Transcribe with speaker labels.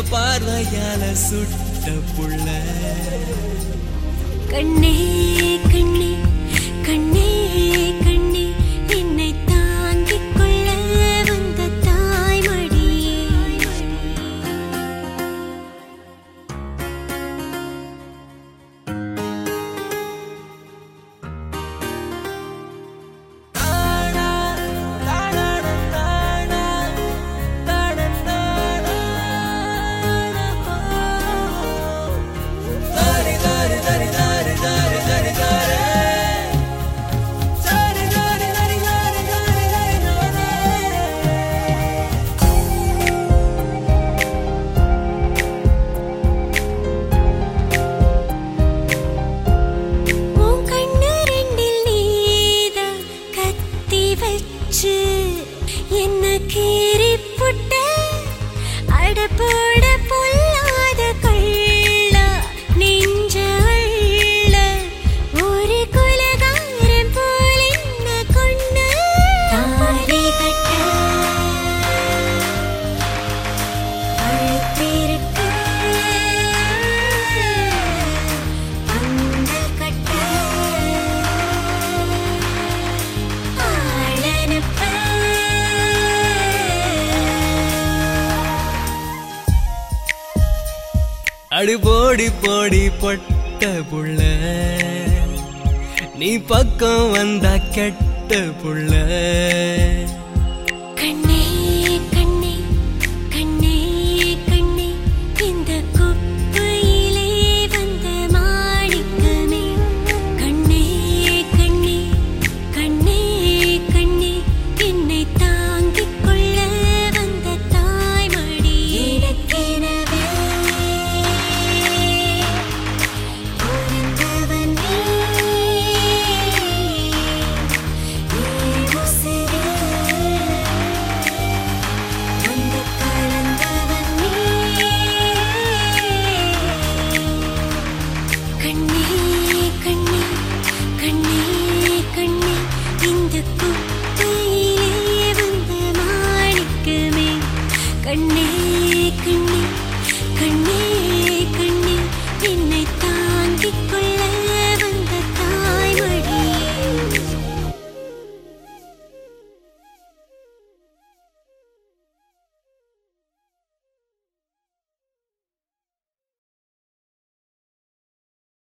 Speaker 1: பார்வையால சுட்ட புள்ள
Speaker 2: கண்ணே கண்ணே கண்ணே கண்ணே என்னை தாங்கிக் கொள்ள வந்த தாய்மடியே உன் கண்ணு ரெண்டில் நீதான் கத்தி வச்சு என்ன கீறி புட்ட அடப்போட பொல்லாத கள்ள நெஞ்ச அள்ள ஒரு குலகாரன் போல் என்ன கொண்டு தாலி கட்ட அழுத்திருக்கு அந்த கட்ட ஆளனுப்ப
Speaker 1: அடு போடி போடி பொட்ட புள்ள நீ பக்கம் வந்தா கெட்ட புள்ள
Speaker 2: கண்ணே கண்ணே கண்ணே கண்ணே இந்த குப்பையிலே வந்த மாணிக்கமே கண்ணே கண்ணே கண்ணே கண்ணே என்னை தாங்கிக் கொள்ள வந்த தாய்மடி எனக்கெனவே பிறந்தவன் நீ கண்ணே கண்ணே கண்ணே கண்ணே இந்த குப்பையிலே வந்த மாணிக்கமே கண்ணே கண்ணே கண்ணே